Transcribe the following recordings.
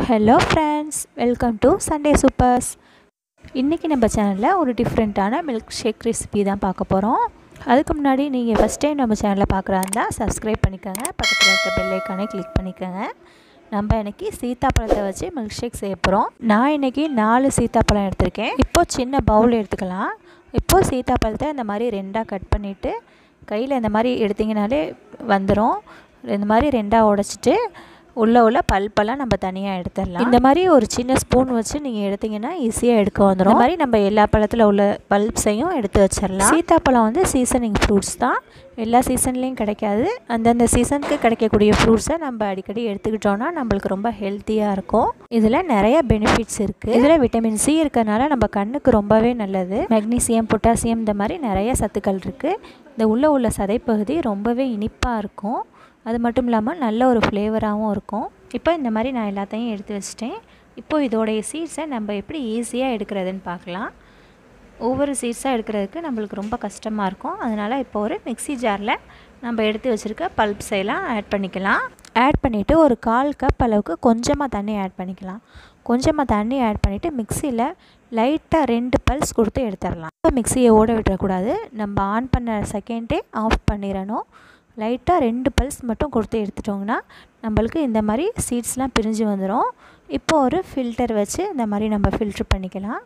hello friends welcome to Sunday supers இன்றைக்கி நம்ம சேனலில் ஒரு டிஃப்ரெண்ட்டான மில்க் ஷேக் ரெசிபி தான் பார்க்க போகிறோம் அதுக்கு முன்னாடி நீங்கள் ஃபஸ்ட் டைம் நம்ம சேனலில் பார்க்குறா இருந்தால் சப்ஸ்கிரைப் பண்ணிக்கோங்க பக்கத்தில் இருக்க பெல் ஐக்கானை கிளிக் பண்ணிக்கோங்க நம்ம இன்றைக்கி சீத்தாப்பழத்தை வச்சு மில்க் ஷேக் செய்ய போகிறோம் நான் இன்றைக்கி நாலு சீத்தாப்பழம் எடுத்திருக்கேன் இப்போது சின்ன பவுல் எடுத்துக்கலாம் இப்போது சீத்தாப்பழத்தை இந்த மாதிரி ரெண்டாக கட் பண்ணிவிட்டு கையில் இந்த மாதிரி எடுத்திங்கனாலே வந்துடும் இந்த மாதிரி ரெண்டாக உடச்சிட்டு உள்ளே உள்ள பல்பெல்லாம் நம்ம தனியாக எடுத்துடலாம் இந்த மாதிரி ஒரு சின்ன ஸ்பூன் வச்சு நீங்கள் எடுத்திங்கன்னா ஈஸியாக எடுக்க வந்துடும் இந்த மாதிரி நம்ம எல்லா பழத்தில் உள்ள பல்ப்ஸையும் எடுத்து வச்சிடலாம் சீத்தாப்பழம் வந்து சீசனிங் ஃப்ரூட்ஸ் தான் எல்லா சீசன்லேயும் கிடைக்காது அந்தந்த சீசனுக்கு கிடைக்கக்கூடிய ஃப்ரூட்ஸை நம்ம அடிக்கடி எடுத்துக்கிட்டோன்னா நம்மளுக்கு ரொம்ப ஹெல்த்தியாக இருக்கும் இதில் நிறைய பெனிஃபிட்ஸ் இருக்குது இதில் விட்டமின் சி இருக்கிறதுனால நம்ம கண்ணுக்கு ரொம்பவே நல்லது மெக்னீசியம் பொட்டாசியம் இந்த மாதிரி நிறைய சத்துக்கள் இருக்குது இந்த உள்ளே உள்ள சதைப்பகுதி ரொம்பவே இனிப்பாக இருக்கும் அது மட்டும் இல்லாமல் நல்ல ஒரு ஃப்ளேவராகவும் இருக்கும் இப்போ இந்த மாதிரி நான் எல்லாத்தையும் எடுத்து வச்சிட்டேன் இப்போது இதோடைய சீட்ஸை நம்ம எப்படி ஈஸியாக எடுக்கிறதுன்னு பார்க்கலாம் ஒவ்வொரு சீட்ஸாக எடுக்கிறதுக்கு நம்மளுக்கு ரொம்ப கஷ்டமாக இருக்கும் அதனால் இப்போ ஒரு மிக்சி ஜாரில் நம்ம எடுத்து வச்சுருக்க பல்ப்ஸ் எல்லாம் ஆட் பண்ணிக்கலாம் ஆட் பண்ணிவிட்டு ஒரு கால் கப் அளவுக்கு கொஞ்சமாக தண்ணி ஆட் பண்ணிக்கலாம் கொஞ்சமாக தண்ணி ஆட் பண்ணிவிட்டு மிக்சியில் லைட்டாக ரெண்டு பல்ஸ் கொடுத்து எடுத்துடலாம் இப்போ மிக்சியை ஓட விட்டுறக்கூடாது நம்ம ஆன் பண்ண செகண்டே ஆஃப் பண்ணிடணும் லைட்டாக ரெண்டு பல்ஸ் மட்டும் கொடுத்து எடுத்துட்டோங்கன்னா நம்மளுக்கு இந்த மாதிரி சீட்ஸ்லாம் பிரிஞ்சு வந்துடும் இப்போ ஒரு ஃபில்டர் வச்சு இந்த மாதிரி நம்ம ஃபில்ட்ரு பண்ணிக்கலாம்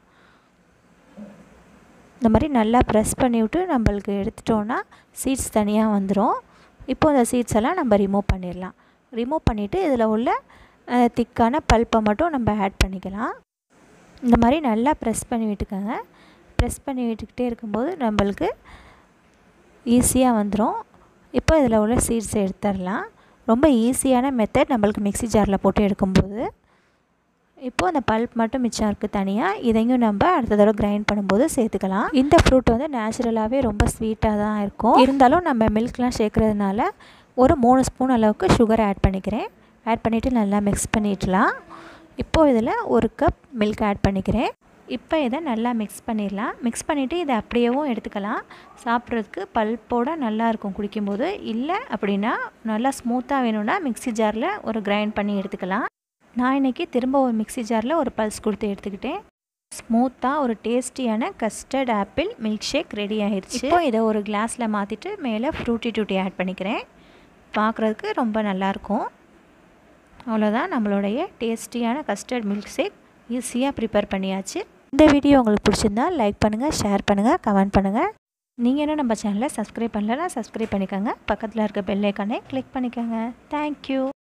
இந்த மாதிரி நல்லா ப்ரெஸ் பண்ணிவிட்டு நம்மளுக்கு எடுத்துட்டோன்னா சீட்ஸ் தனியாக வந்துடும் இப்போ இந்த சீட்ஸ் எல்லாம் நம்ம ரிமூவ் பண்ணிடலாம் ரிமூவ் பண்ணிவிட்டு இதில் உள்ள திக்கான பல்ப்பை மட்டும் நம்ம ஆட் பண்ணிக்கலாம் இந்த மாதிரி நல்லா ப்ரெஸ் பண்ணி விட்டுக்கோங்க ப்ரெஸ் பண்ணி விட்டுக்கிட்டே இருக்கும்போது நம்மளுக்கு ஈஸியாக வந்துடும் இப்போ இதில் உள்ள சீட்ஸ் எடுத்துடலாம் ரொம்ப ஈஸியான மெத்தட் நம்மளுக்கு மிக்சி ஜாரில் போட்டு எடுக்கும்போது இப்போது அந்த பல்ப் மட்டும் மிச்சம் இருக்குது தனியாக இதையும் நம்ம அடுத்த தடவை கிரைண்ட் பண்ணும்போது சேர்த்துக்கலாம் இந்த ஃப்ரூட் வந்து நேச்சுரலாகவே ரொம்ப ஸ்வீட்டாக தான் இருக்கும் இருந்தாலும் நம்ம மில்க்லாம் சேர்க்குறதுனால ஒரு மூணு ஸ்பூன் அளவுக்கு சுகர் ஆட் பண்ணிக்கிறேன் ஆட் பண்ணிவிட்டு நல்லா மிக்ஸ் பண்ணிடலாம் இப்போது இதில் ஒரு கப் மில்க் ஆட் பண்ணிக்கிறேன் இப்போ இதை நல்லா மிக்ஸ் பண்ணிடலாம் மிக்ஸ் பண்ணிவிட்டு இதை அப்படியேவும் எடுத்துக்கலாம் சாப்பிட்றதுக்கு பல்ப்போடு நல்லாயிருக்கும் குடிக்கும்போது இல்லை அப்படின்னா நல்லா ஸ்மூத்தாக வேணும்னா மிக்சி ஜாரில் ஒரு கிரைண்ட் பண்ணி எடுத்துக்கலாம் நான் இன்றைக்கி திரும்ப ஒரு மிக்சி ஜாரில் ஒரு பல்ஸ் கொடுத்து எடுத்துக்கிட்டேன் ஸ்மூத்தாக ஒரு டேஸ்டியான custard apple milk shake ready ஆகிடுச்சு இப்போ இதை ஒரு கிளாஸில் மாற்றிட்டு மேலே ஃப்ரூட்டி டூட்டி ஆட் பண்ணிக்கிறேன் பார்க்குறதுக்கு ரொம்ப நல்லாயிருக்கும் அவ்வளோதான் நம்மளுடைய டேஸ்டியான கஸ்டர்ட் மில்க் ஷேக் ஈஸியாக ப்ரிப்பேர் பண்ணியாச்சு இந்த வீடியோ உங்களுக்கு பிடிச்சிருந்தா லைக் பண்ணுங்கள் ஷேர் பண்ணுங்கள் கமெண்ட் பண்ணுங்கள் நீங்கள் என்ன நம்ம சேனலை சப்ஸ்கிரைப் பண்ணலன்னா சப்ஸ்கிரைப் பண்ணிக்கோங்க பக்கத்தில் இருக்க பெல் ஐக்கானே கிளிக் பண்ணிக்கோங்க தேங்க்யூ